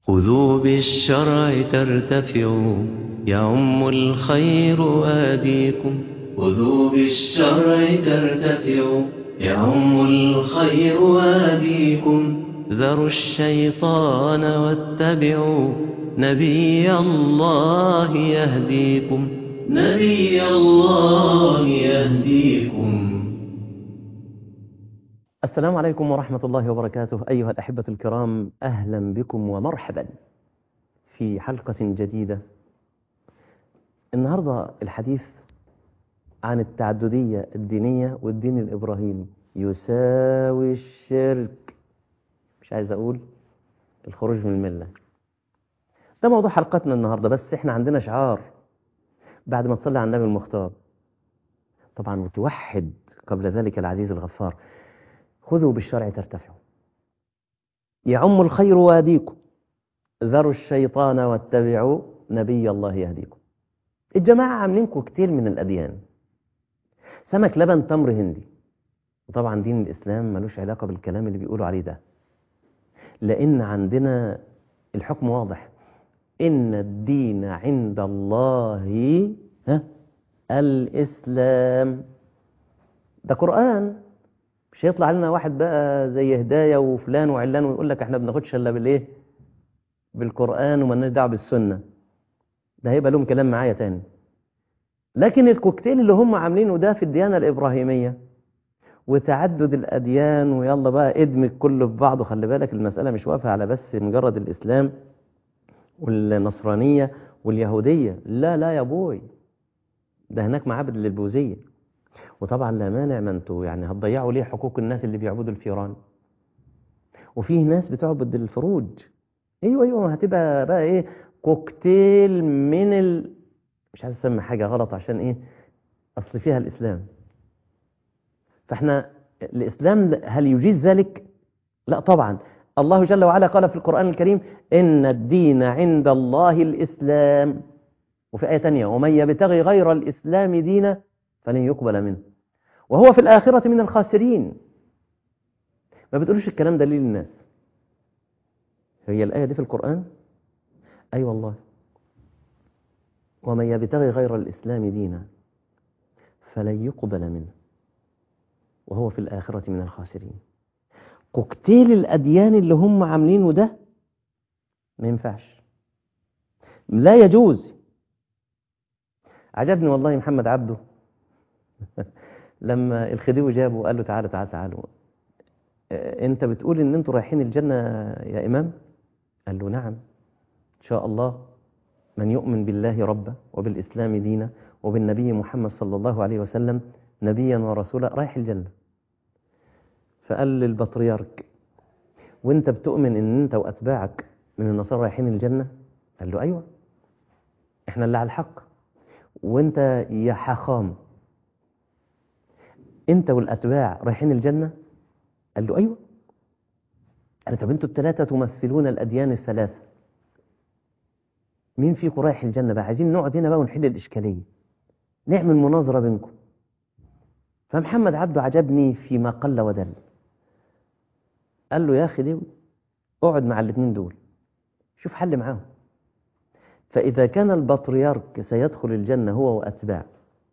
خذوا بالشرع ترتفعوا يعم الخير آديكم خذوا بالشرع ترتفعوا يعم الخير آديكم ذروا الشيطان واتبعوا نبي الله يهديكم نبي الله يهديكم السلام عليكم ورحمة الله وبركاته أيها الأحبة الكرام أهلا بكم ومرحبا في حلقة جديدة النهاردة الحديث عن التعددية الدينية والدين الإبراهيمي يساوي الشرك مش عايز أقول الخروج من الملة ده موضوع حلقتنا النهاردة بس احنا عندنا شعار بعد ما تصلي على النبي المختار طبعا وتوحد قبل ذلك العزيز الغفار خذوا بالشرع ترتفعوا يعم الخير واديكم ذروا الشيطان واتبعوا نبي الله يهديكم الجماعة عاملين كوكتيل من الأديان سمك لبن تمر هندي وطبعا دين الإسلام ملوش علاقة بالكلام اللي بيقولوا عليه ده لأن عندنا الحكم واضح إن الدين عند الله ها الإسلام ده قرآن مش هيطلع لنا واحد بقى زي هداية وفلان وعلان ويقول لك احنا بناخدش الا بالايه بالقرآن ومالناش دعوه بالسنة ده هيبقى لهم كلام معايا تاني لكن الكوكتيل اللي هم عاملينه ده في الديانة الإبراهيمية وتعدد الأديان ويلا بقى ادمج كله في بعضه خلي بالك المسألة مش واقفة على بس مجرد الإسلام والنصرانية واليهودية لا لا يا بوي ده هناك معابد للبوذية وطبعا لا مانع ما انتوا يعني هتضيعوا ليه حقوق الناس اللي بيعبدوا الفيران وفيه ناس بتعبد الفروج ايوه ايوه هتبقى بقى ايه كوكتيل من ال... مش عايز اسمي حاجه غلط عشان ايه اصل فيها الاسلام فاحنا الاسلام هل يجيز ذلك لا طبعا الله جل وعلا قال في القران الكريم ان الدين عند الله الاسلام وفي ايه ثانيه ومن يبتغي غير الاسلام دينا فلن يقبل منه وهو في الآخرة من الخاسرين ما بتقولوش الكلام ده ليه للناس هي الآية دي في القرآن أي أيوة والله ومن يبتغي غير الإسلام دينا فلن يقبل منه وهو في الآخرة من الخاسرين كوكتيل الأديان اللي هم عاملينه ده ما ينفعش لا يجوز عجبني والله محمد عبده لما الخديوي جابه وقال له تعالوا تعالوا تعالوا انت بتقول ان انتوا رايحين الجنة يا امام قال له نعم ان شاء الله من يؤمن بالله ربا وبالاسلام دينا وبالنبي محمد صلى الله عليه وسلم نبيا ورسولا رايح الجنة فقال للبطريرك وانت بتؤمن ان انت واتباعك من النصارى رايحين الجنة قال له ايوه احنا اللي على الحق وانت يا حخام انت والاتباع رايحين الجنه قال له ايوه قال طب انتوا الثلاثه تمثلون الاديان الثلاثه مين فيكم رايح الجنه بقى عايزين نقعد هنا بقى ونحل الاشكاليه نعمل مناظره بينكم فمحمد عبده عجبني فيما قل ودل قال له يا اخي دي اقعد مع الاثنين دول شوف حل معاهم فاذا كان البطريرك سيدخل الجنه هو واتباعه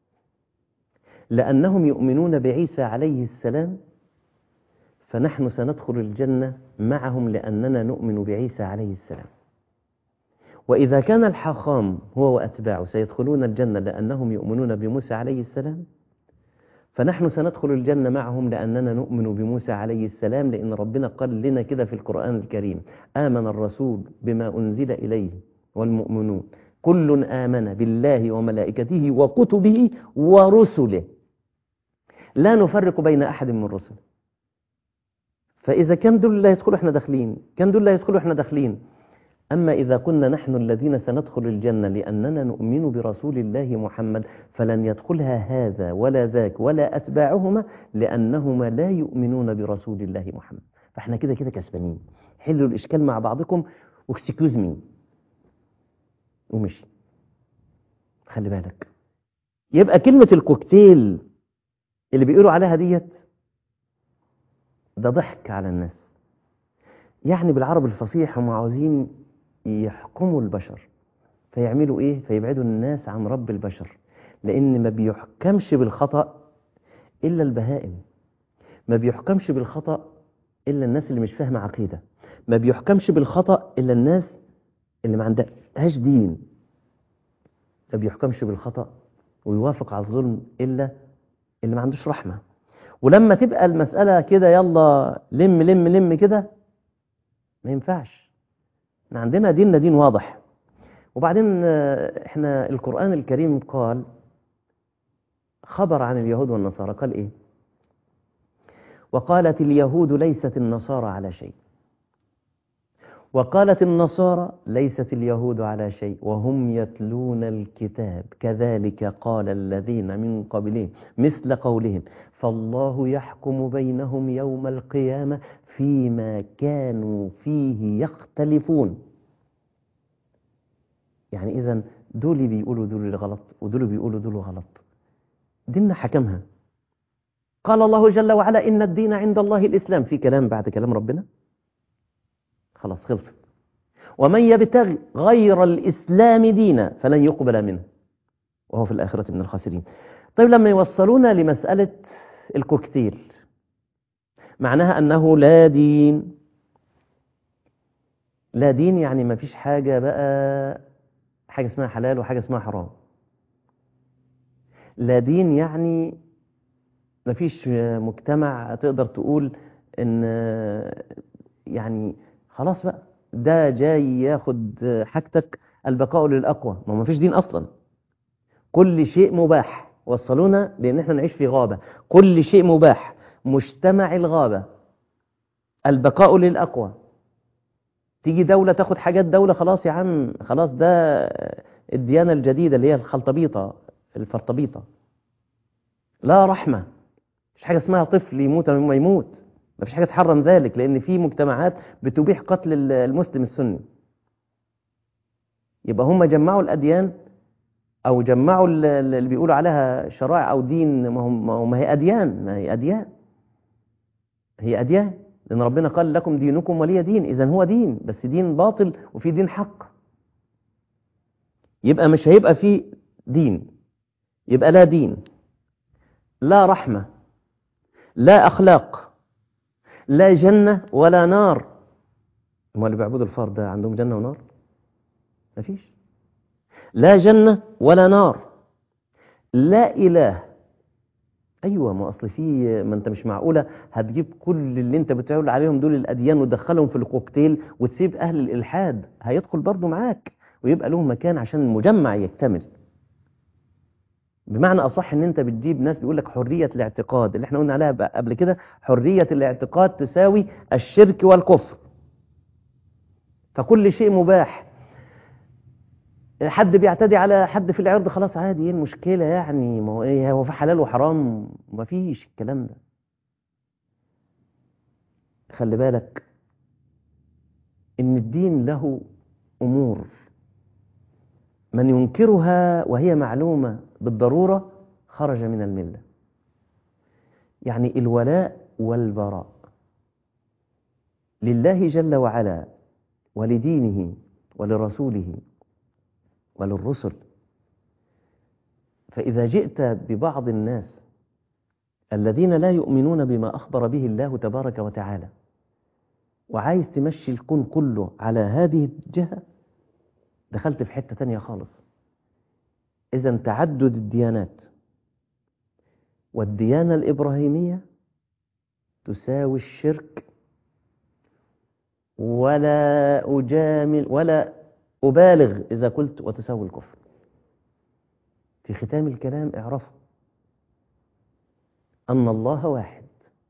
لأنهم يؤمنون بعيسى عليه السلام فنحن سندخل الجنة معهم لأننا نؤمن بعيسى عليه السلام وإذا كان الحاخام هو وأتباعه سيدخلون الجنة لأنهم يؤمنون بموسى عليه السلام فنحن سندخل الجنة معهم لأننا نؤمن بموسى عليه السلام لأن ربنا قال لنا كده في القرآن الكريم آمن الرسول بما أنزل إليه والمؤمنون كل آمن بالله وملائكته وكتبه ورسله لا نفرق بين أحد من الرسل فإذا كان دول لا يدخلوا احنا داخلين كان دول لا يدخلوا احنا داخلين أما إذا كنا نحن الذين سندخل الجنة لأننا نؤمن برسول الله محمد فلن يدخلها هذا ولا ذاك ولا أتباعهما لأنهما لا يؤمنون برسول الله محمد فاحنا كده كده كسبانين حلوا الإشكال مع بعضكم واكسكيوز مي ومشي خلي بالك يبقى كلمة الكوكتيل اللي بيقولوا عليها ديت ده ضحك على الناس يعني بالعربي الفصيح هم عاوزين يحكموا البشر فيعملوا ايه فيبعدوا الناس عن رب البشر لان ما بيحكمش بالخطأ الا البهائم ما بيحكمش بالخطأ الا الناس اللي مش فاهمه عقيده ما بيحكمش بالخطأ الا الناس اللي ما عندهاش دين ما بيحكمش بالخطأ ويوافق على الظلم الا اللي ما عندوش رحمه ولما تبقى المسألة كده يلا لم لم لم كده ما ينفعش احنا عندنا ديننا دين واضح وبعدين آه، احنا القرآن الكريم قال خبر عن اليهود والنصارى قال ايه وقالت اليهود ليست النصارى على شيء وقالت النصارى ليست اليهود على شيء وهم يتلون الكتاب كذلك قال الذين من قبلهم مثل قولهم فالله يحكم بينهم يوم القيامة فيما كانوا فيه يختلفون يعني إذا دول بيقولوا دول غلط ودول بيقولوا دول غلط ديننا حكمها قال الله جل وعلا إن الدين عند الله الإسلام في كلام بعد كلام ربنا خلاص خلصت ومن يبتغي غير الإسلام دينا فلن يقبل منه وهو في الآخرة من الخاسرين طيب لما يوصلونا لمسألة الكوكتيل معناها أنه لا دين لا دين يعني ما فيش حاجة بقى حاجة اسمها حلال وحاجة اسمها حرام لا دين يعني ما فيش مجتمع تقدر تقول ان يعني خلاص بقى ده جاي ياخد حاجتك البقاء للأقوى ما ما فيش دين أصلا كل شيء مباح وصلونا لأن احنا نعيش في غابة كل شيء مباح مجتمع الغابة البقاء للأقوى تيجي دولة تاخد حاجات دولة خلاص يا عم خلاص ده الديانة الجديدة اللي هي الخلطبيطة الفرطبيطة لا رحمة مش حاجة اسمها طفل يموت أو ما يموت ما فيش حاجة تحرم ذلك لأن في مجتمعات بتبيح قتل المسلم السني يبقى هم جمعوا الأديان أو جمعوا اللي بيقولوا عليها شرائع أو دين ما, هم ما هي أديان ما هي أديان هي أديان لأن ربنا قال لكم دينكم ولي دين إذا هو دين بس دين باطل وفي دين حق يبقى مش هيبقى في دين يبقى لا دين لا رحمة لا أخلاق لا جنة ولا نار هم اللي بيعبدوا الفار ده عندهم جنة ونار مفيش لا جنة ولا نار لا إله أيوة ما أصل في ما أنت مش معقولة هتجيب كل اللي أنت بتقول عليهم دول الأديان وتدخلهم في الكوكتيل وتسيب أهل الإلحاد هيدخل برضو معاك ويبقى له مكان عشان المجمع يكتمل بمعنى أصح أن أنت بتجيب ناس بيقول لك حرية الاعتقاد اللي احنا قلنا عليها قبل كده حرية الاعتقاد تساوي الشرك والكفر فكل شيء مباح حد بيعتدي على حد في العرض خلاص عادي ايه المشكلة يعني ما هو ايه هو في حلال وحرام ما فيش الكلام ده خلي بالك ان الدين له امور من ينكرها وهي معلومة بالضرورة خرج من الملة يعني الولاء والبراء لله جل وعلا ولدينه ولرسوله وللرسل فإذا جئت ببعض الناس الذين لا يؤمنون بما أخبر به الله تبارك وتعالى وعايز تمشي الكون كله على هذه الجهة دخلت في حتة تانية خالص إذا تعدد الديانات والديانة الإبراهيمية تساوي الشرك ولا أجامل ولا أبالغ إذا قلت وتساوي الكفر في ختام الكلام اعرفوا أن الله واحد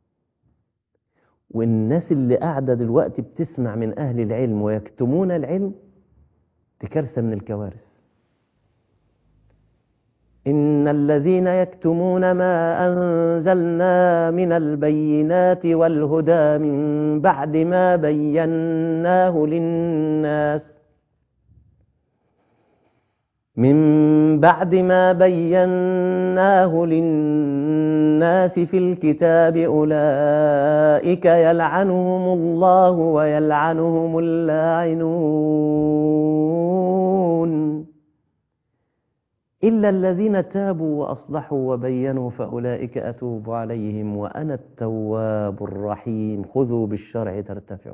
والناس اللي قاعدة دلوقتي بتسمع من أهل العلم ويكتمون العلم دي كارثة من الكوارث إن الذين يكتمون ما أنزلنا من البينات والهدى من بعد ما بيناه للناس من بعد ما بيناه للناس في الكتاب أولئك يلعنهم الله ويلعنهم اللاعنون إلا الذين تابوا وأصلحوا وبينوا فأولئك أتوب عليهم وأنا التواب الرحيم خذوا بالشرع ترتفعوا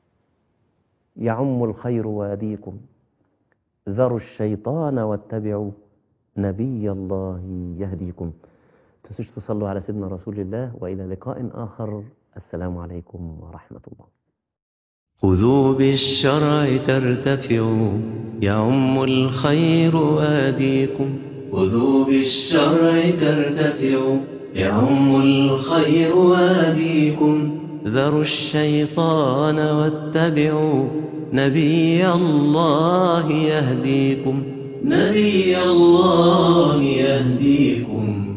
يعم الخير واديكم ذروا الشيطان واتبعوا نبي الله يهديكم تنسوش تصلوا على سيدنا رسول الله وإلى لقاء آخر السلام عليكم ورحمة الله خذوا بالشرع ترتفعوا يعم الخير آديكم خذوا بالشرع ترتفعوا يعم الخير آديكم ذروا الشيطان واتبعوا نبي الله يهديكم نبي الله يهديكم